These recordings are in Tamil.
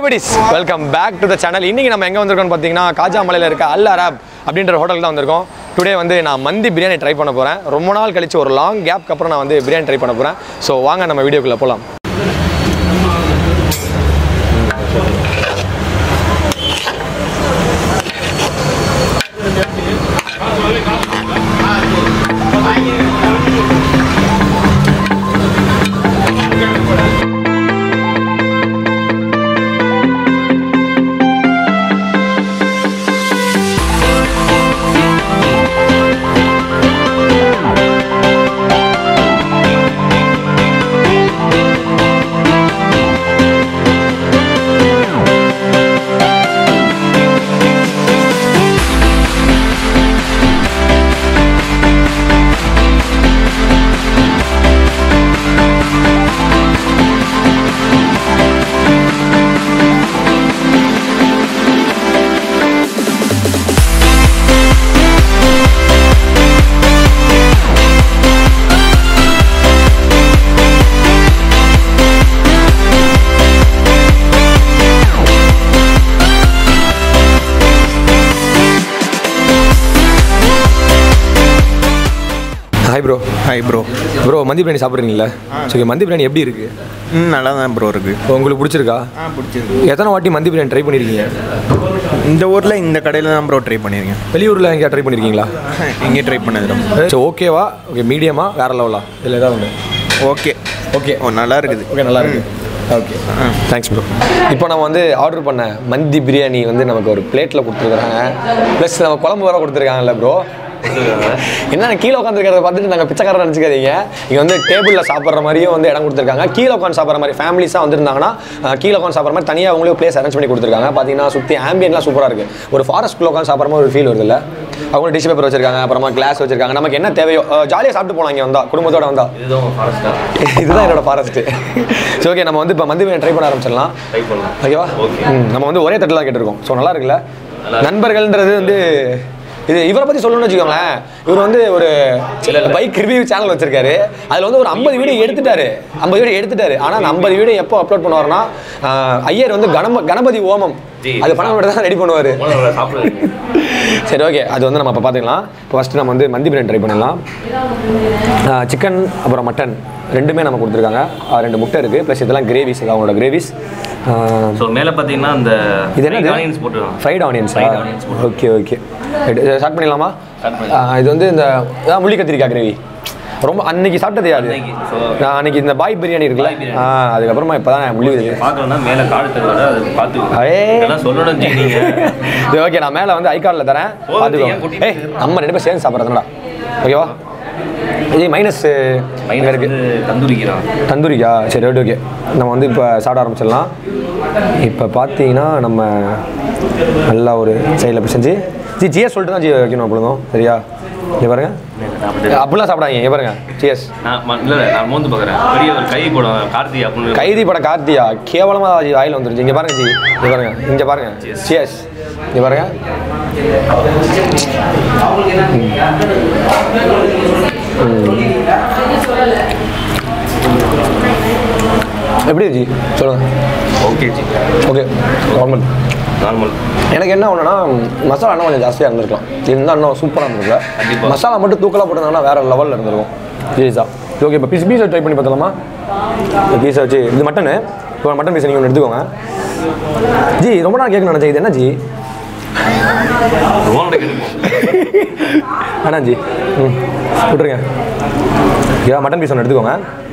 Buddies welcome back to the channel இன்னைக்கு நம்ம எங்கே வந்திருக்கோம்னு பார்த்தீங்கன்னா காஜாமலையில் இருக்க அல் அரப் அப்படின்ற ஹோட்டலுக்கு தான் வந்திருக்கோம் டுடே வந்து நான் மந்தி பிரியாணி ட்ரை பண்ண போகிறேன் ரொம்ப நாள் கழிச்சு ஒரு லாங் கேப்க்கு அப்புறம் நான் வந்து பிரியாணி ட்ரை பண்ண போகிறேன் ஸோ வாங்க நம்ம வீடியோக்குள்ளே போகலாம் hi bro hi bro bro mandi biryani சாப்பிட்றீங்களா சரி மந்தி பிரியாணி எப்படி இருக்குது ம் நல்லா தான் ப்ரோ இருக்கு உங்களுக்கு பிடிச்சிருக்கா ஆ பிடிச்சிருக்கு எத்தனை வாட்டி மந்தி பிரியாணி ட்ரை பண்ணியிருக்கீங்க இந்த ஊரில் இந்த கடையில் தான் ப்ரோ ட்ரை பண்ணியிருக்கேன் வெளியூரில் எங்கேயா ட்ரை பண்ணியிருக்கீங்களா இங்கே ட்ரை பண்ணது சரி ஓகேவா ஓகே மீடியமா வேற லெவலா இல்லை ஏதாவது ஒன்று ஓகே ஓகே ஓ நல்லா இருக்குது ஓகே நல்லா இருக்கு ஓகே தேங்க்ஸ் ப்ரோ இப்போ நம்ம வந்து ஆர்டர் பண்ண மந்தி பிரியாணி வந்து நமக்கு ஒரு பிளேட்டில் கொடுத்துருக்குறாங்க ப்ளஸ் நம்ம குழம்பு வேற கொடுத்துருக்காங்கல்ல ப்ரோ என்ன கீழே உட்காந்துருக்கிறத பார்த்துட்டு நாங்கள் பிச்சைக்காரன் நினச்சிக்காதீங்க இங்கே வந்து டேபிளில் சாப்பிட்ற மாதிரியும் வந்து இடம் கொடுத்துருக்காங்க கீழே உட்காந்து சாப்பிட்ற மாதிரி ஃபேமிலிஸாக வந்திருந்தாங்கன்னா அஹ், கீழே உட்காந்து சாப்பிட்ற மாதிரி தனியாக அவங்களே பிளேஸ் அரேஞ்ச் பண்ணி கொடுத்துருக்காங்க பார்த்தீங்கன்னா சுற்றி ஆம்பியன்லாம் சூப்பராக இருக்குது ஒரு ஃபாரஸ்ட்குள்ளே உட்காந்து சாப்பிட்ற மாதிரி ஒரு ஃபீல் வருது இல்லை அவங்க டிஷ்யூ பேப்பர் வச்சிருக்காங்க அப்புறமா கிளாஸ் வச்சிருக்காங்க நமக்கு என்ன தேவையோ ஜாலியாக சாப்பிட்டு போலாம் இங்கே வந்தா குடும்பத்தோட வந்தா இதுதான் என்னோட ஃபாரஸ்ட் சரி ஓகே நம்ம வந்து இப்போ மந்தி ட்ரை பண்ண ஆரம்பிச்சிடலாம் ஓகேவா ம், நம்ம வந்து ஒரே தட்டில் தான் கேட்டிருக்கோம் ஸோ நல்லா இருக்குல்ல நண்பர்கள்ன்றது வந்து இது இவரை பற்றி சொல்லணும்னு வச்சுக்கோங்களேன் இவர் வந்து ஒரு பைக் ரிவ்யூ சேனல் வச்சிருக்காரு அதில் வந்து ஒரு ஐம்பது வீடியோ எடுத்துட்டாரு ஐம்பது வீடியோ எடுத்துட்டாரு ஆனால் அந்த ஐம்பது வீடியோ எப்போ அப்லோட் பண்ணுவாருன்னா ஆஹ், ஐயர் வந்து கணப கணபதி ஓமம் அது பணம் மட்டும் தான் ரெடி பண்ணுவார் சரி ஓகே அது வந்து நம்ம இப்போ பார்த்துக்கலாம் இப்போ ஃபஸ்ட்டு நம்ம வந்து மந்தி பிரியாணி ட்ரை பண்ணிடலாம் சிக்கன் அப்புறம் மட்டன் ரெண்டுமே நம்ம கொடுத்துருக்காங்க ஆஹ், ரெண்டு முட்டை இருக்குது ப்ளஸ் இதெல்லாம் கிரேவிஸ் அவங்களோட கிரேவிஸ் ஸோ மேலே பார்த்தீங்கன்னா அந்த இது என்ன ஆனியன்ஸ் போட்டுருவாங்க fried onions Fried onions okay okay start பண்ணிடலாமா Start ஆ, இது வந்து இந்த அதான் முள்ளி கத்திரிக்காய் கிரேவி ரொம்ப அன்னைக்கு சாப்பிட்டது அது அன்னைக்கு, so- நான் அன்னைக்கு இந்த பாய் பிரியாணி இருக்குல்ல பாய் பிரியாணி. ஆ அதுக்கப்புறமா இப்போ தான் முள்ளி கத்திரிக்காய் பார்க்கலன்னா மேலே காடு தருவாரு அதை பார்த்து அடே. இதெல்லாம் சொல்லணும் ஜி நீங்க இது ஓகே நான் மேலே வந்து ஐகார்டில் தரேன் போதும், பார்த்துக்கோ ஏன் குட்டி ஏய் நம்ம ரெண்டு பேரும் சேர்ந்து சாப்பிட்றதுனடா ஓகேவா இது மைனஸ் மைனஸ் இருக்கு வந்து தந்தூரிக்கிறான் தந்தூரிக்கா சரி ஓகே ஓகே நம்ம வந்து இப்போ சாப்பிட ஆரம்பிச்சிடலாம் இப்போ பார்த்தீங்கன்னா நம்ம நல்லா ஒரு சைடில் போய் செஞ்சு ஜி ஜிஎஸ் சொல்லிட்டு தான் ஜி வைக்கணும் அப்பொழுதும் சரியா இங்கே பாருங்க அப்படிலாம் சாப்பிடாங்க இங்கே பாருங்க ஜிஎஸ் நான் ம- இல்ல இல்ல, நான் மோந்து பார்க்குறேன் பெரிய ஒரு கை படம் கார்த்தி அப்படின்னு கைதி படம் கார்த்தியா கேவலமாக ஜி வாயில் வந்துருச்சு இங்கே பாருங்க ஜி இங்கே பாருங்க இங்கே பாருங்க சியஸ் இங்கே பாருங்க ம். எப்படி ஜி சொல்லுங்க okay ji okay normal normal எனக்கு என்ன ஒன்றுனா மசாலா இன்னும் கொஞ்சம் ஜாஸ்தியாக இருந்திருக்கலாம் இருந்தால் இன்னும் சூப்பராக இருந்திருக்கல கண்டிப்பா. மசாலா மட்டும் தூக்கலாக போட்டிருந்தாங்கன்னா வேற லெவலில் இருந்திருக்கும் சீரியஸா ஓகே இப்போ பீஸ் பீஸை ட்ரை பண்ணி பார்த்தலாமா பீஸை வச்சு இது மட்டனு இப்போ மட்டன் பீஸ் நீங்கள் ஒன்று எடுத்துக்கோங்க ஜி ரொம்ப நாள் கேட்கணும் நினச்சேன் இது என்ன ஜி ரோனோட கிடைக்கும் வேணாம் ஜி ம் விட்ருங்க ஐயா மட்டன் பீஸ் ஒன்று எடுத்துக்கோங்க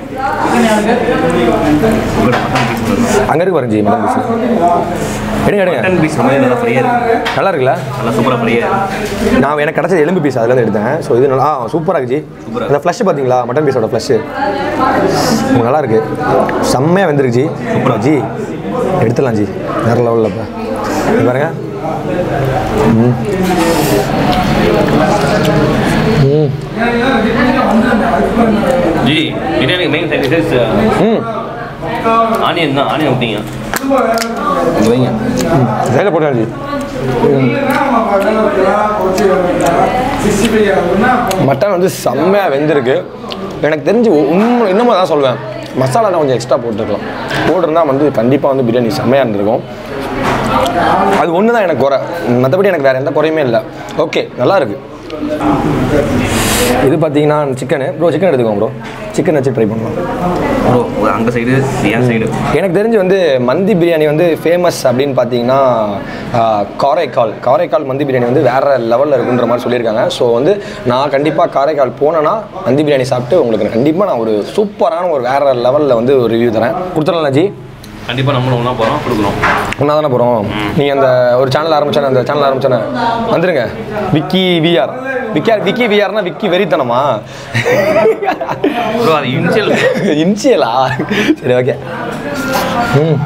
அங்கே இருக்கு பாருங்க ஜி மட்டன் பீஸ் எடுங்க எடுங்க மட்டன் பீஸ் மாதிரி நல்லா ஃப்ரீயாக இருக்கு நல்லா இருக்குல்ல நல்லா சூப்பராக ஃப்ரீயாக இருக்கு நான் எனக்கு கிடச்சது எலும்பு பீஸ் அதுலேருந்து எடுத்தேன் ஸோ இது நல்லா ஆ சூப்பராக இருக்கு ஜி சூப்பரா அந்த ஃப்ளஷ் பார்த்தீங்களா மட்டன் பீஸோட ஃப்ளஷ்ஷு நல்லா இருக்கு செம்மையாக வெந்திருக்கு ஜி சூப்பராக ஜி எடுத்துடலாம் ஜி வேற லெவலில் இப்போ இது பாருங்க ம். ம் ji biryani main side dishes ம் ஆனியன் தான் ஆனியன் விட்டீங்க வைங்க வேலை போட்டால் ஜி மட்டன் வந்து செம்மையாக வெந்திருக்கு எனக்கு தெரிஞ்சு இன்னும் இன்னமும் தான் சொல்லுவேன் மசாலா நான் கொஞ்சம் எக்ஸ்ட்ரா போட்டுருக்கலாம் போட்டிருந்தா வந்து கண்டிப்பாக வந்து பிரியாணி செம்மையாக இருந்திருக்கும் அது ஒன்று தான் எனக்கு குறை மற்றபடி எனக்கு வேறு எந்த குறையுமே இல்லை ஓகே நல்லா இருக்கு இது பார்த்தீங்கன்னா சிக்கனு ப்ரோ சிக்கன் எடுத்துக்கோங்க ப்ரோ சிக்கன் வச்சு ட்ரை பண்ணலாம் ப்ரோ அந்த சைடு என் சைடு எனக்கு தெரிஞ்சு வந்து மந்தி பிரியாணி வந்து ஃபேமஸ் அப்படின்னு பார்த்தீங்கன்னா ஆஹ், காரைக்கால் காரைக்கால் மந்தி பிரியாணி வந்து வேற லெவலில் இருக்குன்ற மாதிரி சொல்லியிருக்காங்க ஸோ வந்து நான் கண்டிப்பாக காரைக்கால் போனேன்னா மந்தி பிரியாணி சாப்பிட்டு உங்களுக்கு கண்டிப்பாக நான் ஒரு சூப்பரான ஒரு வேற லெவலில் வந்து ஒரு ரிவ்யூ தரேன் கொடுத்துடலாம் ஜி கண்டிப்பாக நம்மளும் ஒன்றா போகிறோம் கொடுக்குறோம் ஒன்றா தானே போகிறோம் நீங்கள் அந்த ஒரு சேனல் ஆரம்பிச்சானே அந்த சேனல் ஆரம்பிச்சானே வந்துருங்க விக்கி விஆர் விக்கியார் விக்கி விஆர்னா விக்கி வெறித்தனமா ப்ரோ அது இனிஷியல் இன்சியலா சரி ஓகே ம்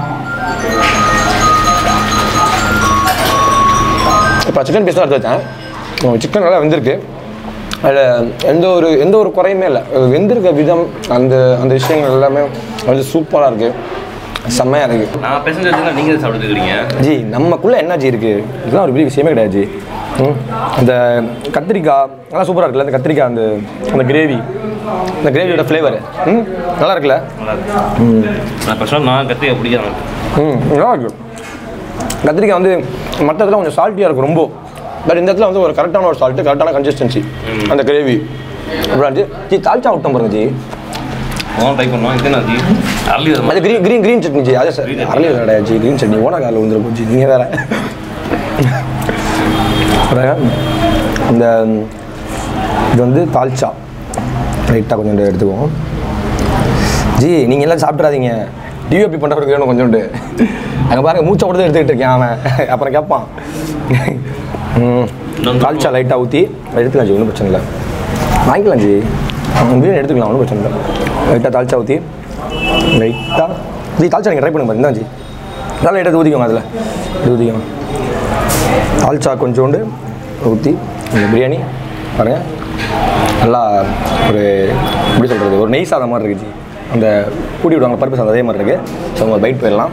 இப்போ சிக்கன் பீஸ் தான் எடுத்து வச்சேன் சிக்கன் நல்லா வெந்திருக்கு அதில் எந்த ஒரு எந்த ஒரு குறையுமே இல்லை வெந்திருக்க விதம் அந்த அந்த விஷயங்கள் எல்லாமே வந்து சூப்பராக இருக்குது செம்மையாக இருக்குது நான் பேசஞ்சர் வச்சுருந்தா நீங்கள் தான் சாப்பிட்டு இருக்கிறீங்க ஜி நமக்குள்ளே என்ன ஜி இருக்குது இதெல்லாம் ஒரு பெரிய விஷயமே கிடையாது ஜி ம் அந்த கத்திரிக்காய் நல்லா சூப்பராக இருக்குல்ல அந்த கத்திரிக்காய் அந்த அந்த கிரேவி அந்த கிரேவியோட ஃப்ளேவர் ம் நல்லா இருக்குல்ல நல்லா இருக்கு நான் பர்சனல் நான் கத்திரிக்க பிடிக்காது ம் நல்லா இருக்கு கத்திரிக்காய் வந்து மற்ற இடத்துல கொஞ்சம் சால்ட்டியாக இருக்கும் ரொம்ப பட் இந்த இடத்துல வந்து ஒரு கரெக்டான ஒரு சால்ட்டு கரெக்டான கன்சிஸ்டன்சி அந்த கிரேவி அப்புறம் ஜி ஜி தால்ச்சா விட்டோம் பாருங்க ஜி போன ட்ரை பண்ணோம் இது நான் ஜி அரளி வித அது green green green chutney ji அதே சார் அரளி கிடையாது ஜி கிரீன் சட்னி ஓனா காலில் வந்துருக்கும் ஜி நீங்கள் வேற அப்புறம் இந்த இது வந்து தால்ச்சா லைட்டாக கொஞ்சோண்டு எடுத்துக்குவோம் ஜி நீங்கள் எல்லாம் சாப்பிட்றாதீங்க டிஓபி பண்ணுறதுக்கு வேணும் கொஞ்சோண்டு அங்கே பாருங்க மூச்சை கொடுத்து எடுத்துக்கிட்டு இருக்கேன் அவன் அப்புறம் கேட்பான் ம், தால்ச்சா லைட்டாக ஊற்றி எடுத்துக்கலாம் ஜி ஒன்றும் பிரச்சனை இல்லை வாங்கிக்கலாம் ஜி பிரியாணி எடுத்துக்கலாம் ஒன்றும் பிரச்சனை இல்லை லைட்டாக தால்ச்சா ஊற்றி லைட்டாக ஜி தால்ச்சா நீங்கள் ட்ரை பண்ணுங்க பாருங்க இந்தாங்க ஜி நல்லா எடுத்து ஊற்றிக்கோங்க அதில் எடுத்து ஊற்றிக்கோங்க தால்ச்சா கொஞ்சோண்டு ஊற்றி இந்த பிரியாணி பாருங்கள் நல்லா ஒரு எப்படி சொல்கிறது ஒரு நெய் சாதம் மாதிரி இருக்குது ஜி அந்த கூட்டி விடுவாங்க பருப்பு சாதம் அதே மாதிரி இருக்குது ஸோ உங்கள் பைட் போயிடலாம்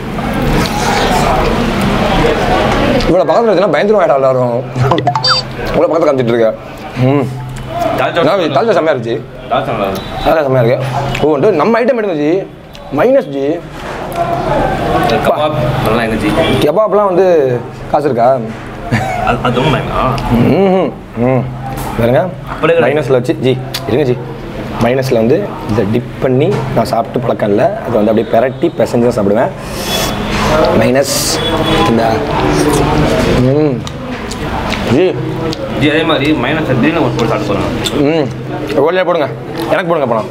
இவ்வளோ பக்கத்தில் இருக்குன்னா பயந்துரும் ஆகிடும் எல்லாரும் இவ்வளோ பக்கத்தில் காமிச்சிட்டு இருக்க ம் தால்ச்சா தால்ச்சா செம்மையாக இருந்துச்சு தால்ச்சா நல்லா இருக்கு நல்லா செம்மையாக இருக்கு ஓ வந்துட்டு நம்ம ஐட்டம் எடுங்க ஜி மைனஸ் ஜி கபாப் நல்லா எங்க ஜி கெபாப்லாம் வந்து காசு இருக்கா அது அது ரொம்ப பயமா ம் ம் பாருங்க அப்படியே கிடையாது. மைனஸில் வச்சு ஜி இருங்க ஜி மைனஸில் வந்து இதை டிப் பண்ணி நான் சாப்பிட்டு பழக்கம் இல்லை அதை வந்து அப்படியே பெரட்டி பிசைஞ்சு தான் சாப்பிடுவேன் மைனஸ் இந்த ம் ஜி ஜி அதே மாதிரி மைனஸ் திடீர்னு ஒரு போட்டு சாப்பிட்டு போகிறாங்க ம் ஓலையா போடுங்க எனக்கு போடுங்க பணம்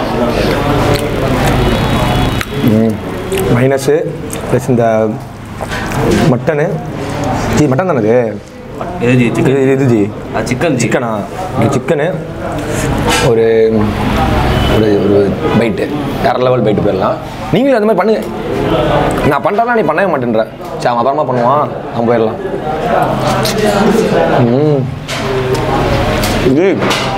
ம் மைனஸு ப்ளஸ் இந்த மட்டனு ஜி மட்டன் தானே இது எது ஜி இது சிக்கன் இது இது ஜி அது சிக்கன் ஜி சிக்கனா இது சிக்கனு ஒரு ஒரு ஒரு பைட்டு வேற லெவல் பைட்டு போயிடலாம் நீங்களும் அந்த மாதிரி பண்ணுங்க நான் பண்ணுறதா நீ பண்ணவே மாட்டேன்ற சரி அவன் அப்புறமா பண்ணுவான் அவன் போயிடலாம் ம் இது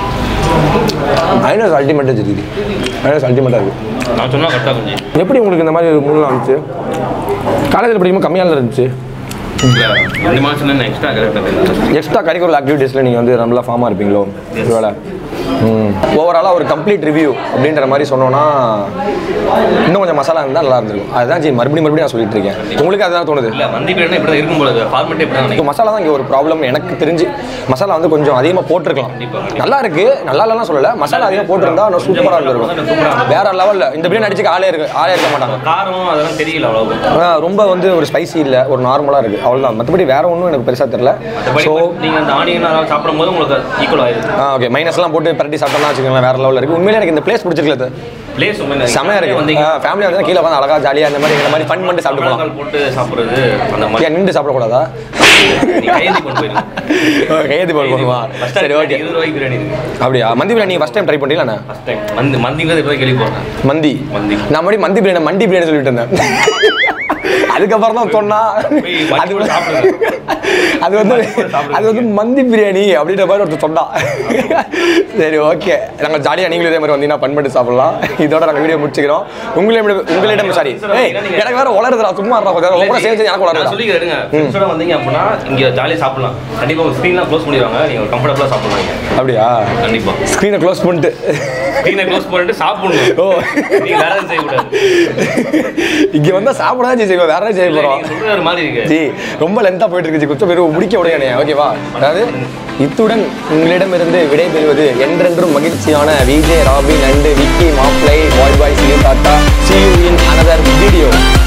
மைனஸ் அல்டிமேட்டாக இருக்குது மைனஸ் அல்டிமேட்டாக இருக்குது நான் சொன்னா கரெக்டாக கொஞ்சம் எப்படி உங்களுக்கு இந்த மாதிரி மூலம் இருந்துச்சு காலேஜில் படிக்கும்போது கம்மியாக இருந்துச்சு இல்லை ரெண்டு மாதம் நான் எக்ஸ்ட்ரா கரெக்டாக எக்ஸ்ட்ரா கரிக்குலர் ஆக்டிவிட்டீஸில் நீங்கள் வந்து நல்லா ஃபார்மாக இருப்பீங்களோ ஒருவேளை ம் ஓவராலாக ஒரு கம்ப்ளீட் ரிவ்யூ அப்படின்ற மாதிரி சொன்னோன்னா இன்னும் கொஞ்சம் மசாலா இருந்தால் நல்லா இருந்திருக்கும் அதுதான் ஜி மறுபடியும் மறுபடியும் நான் சொல்லிட்டு இருக்கேன் உங்களுக்கு அதுதான் தோணுது இல்லை மந்தி பிரியாணி இப்படி தான் இருக்கும் போல ஃபார்மெட்டே இப்படி தான் இப்போ நினைக்கிறேன் மசாலா தான் இங்கே ஒரு ப்ராப்ளம் எனக்கு தெரிஞ்சு மசாலா வந்து கொஞ்சம் அதிகமாக போட்டிருக்கலாம் கண்டிப்பா, கண்டிப்பா. நல்லா இருக்கு நல்லா இல்லைலாம் சொல்லலை மசாலா அதிகமாக போட்டிருந்தா இன்னும் சூப்பராக இருந்திருக்கும் வேற லெவலில் இந்த பிரியாணி அடிச்சுக்க ஆளே இருக்கு ஆளே இருக்க மாட்டாங்க காரம் அதெல்லாம் தெரியல அவ்வளோ ஆனா, ரொம்ப வந்து ஒரு ஸ்பைசி இல்லை ஒரு நார்மலாக இருக்குது அவ்வளோதான் மற்றபடி வேற ஒன்றும் எனக்கு பெருசாக தெரில மற்றபடி ஸோ நீங்கள் அந்த ஆனியன் அதெல்லாம் சாப்பிடும்போது உங்களுக்கு ஈக்குவல் ஆயிடுது ஆ ஓகே மைனஸ்லாம் போட்டு பரட்டி சாப்பிட்டோம்னா வச்சுக்கோங்களேன் வேற லெவலில் இருக்குது உண்மையிலே எனக்கு இந்த பிளேஸ் பிடிச்சிருக்கல பிளேஸ் செமையாக இருக்கு வந்தீங்க ஃபேமிலி வந்து கீழே உட்காந்து அழகா ஜாலியாக இந்த மாதிரி இந்த மாதிரி ஃபன் பண்ணிட்டு சாப்பிட்டு போகலாம் தமிழ்நாடு போட்டு சாப்பிடுறது அந்த மாதிரி ஏன் நின்று சாப்பிடக்கூடாதா நீ கையெழுதி கொண்டு போயிருங்க கையெழுத்து போல் பண்ணுவா சரி ஓகே இருபது ரூபாய்க்கு பிரியாணி இருக்கு அப்படியா mandi biryani first time try பண்ணீங்களா ஃபஸ்ட் டைம் மந்தி மந்திங்கிறது இருபது கேள்வி போடுறேன் மந்தி மந்தி. நான் மறுபடியும் மந்தி பிரியாணி மண்டி பிரியாணி சொல்லிட்டு இருந்தேன் அதுக்கப்புறம் தான் சொன்னா போய் மந்தி அது கூட சாப்பிடுங்க. அது வந்து மந்தி கூட சாப்பிடுங்க. அது வந்து மந்தி பிரியாணி அப்படின்ற மாதிரி ஒருத்தர் சொன்னான் சரி ஓகே நாங்கள் ஜாலியாக நீங்களும் இதே மாதிரி வந்தீங்கன்னா பண் பண்ணி சாப்பிடலாம் இதோட நாங்கள் வீடியோ முடிச்சுக்கிறோம் உங்களிடம் உங்களிடம் சாரி ஏய் எனக்கு வேற வளருதுடா சும்மா இருடா கொஞ்சம் நேரம். உங்க கூட சேர்ந்து எனக்கு நான் வளருதா சொல்லி எடுங்க ஃப்ரெண்ட்ஸோட வந்தீங்க அப்படின்னா இங்க ஜாலியாக சாப்பிடலாம் கண்டிப்பா உங்க ஸ்க்ரீன்லாம் க்ளோஸ் பண்ணிடுவாங்க நீங்க கம்ஃபர்டபுளாக சாப்பிடலாம் இங்க அப்படியா கண்டிப்பா ஸ்க்ரீனை க்ளோஸ் பண்ணிட்டு ஸ்க்ரீனை க்ளோஸ் பண்ணிட்டு சாப்பிடணும் ஓ நீ வேற எதுவும் செய்யக்கூடாது இங்க வந்தா சாப்பிட தான் செய்வோம் வேற என்ன செய்ய இல்ல, போறோம் நீங்க சொல்றது ஒரு மாதிரி இருக்கு ஜி ரொம்ப லென்த்தா போயிட்டு இருக்கு ஜி கொஞ்சம் பேர் முடிக்க உடையானே ஓகேவா அதாவது இத்துடன் உங்களிடமிருந்து விடைபெறுவது என்றென்றும் மகிழ்ச்சியான விஜே ராபின் அண்ட் விக்கி மாப்ளை bye bye see tata see you in another video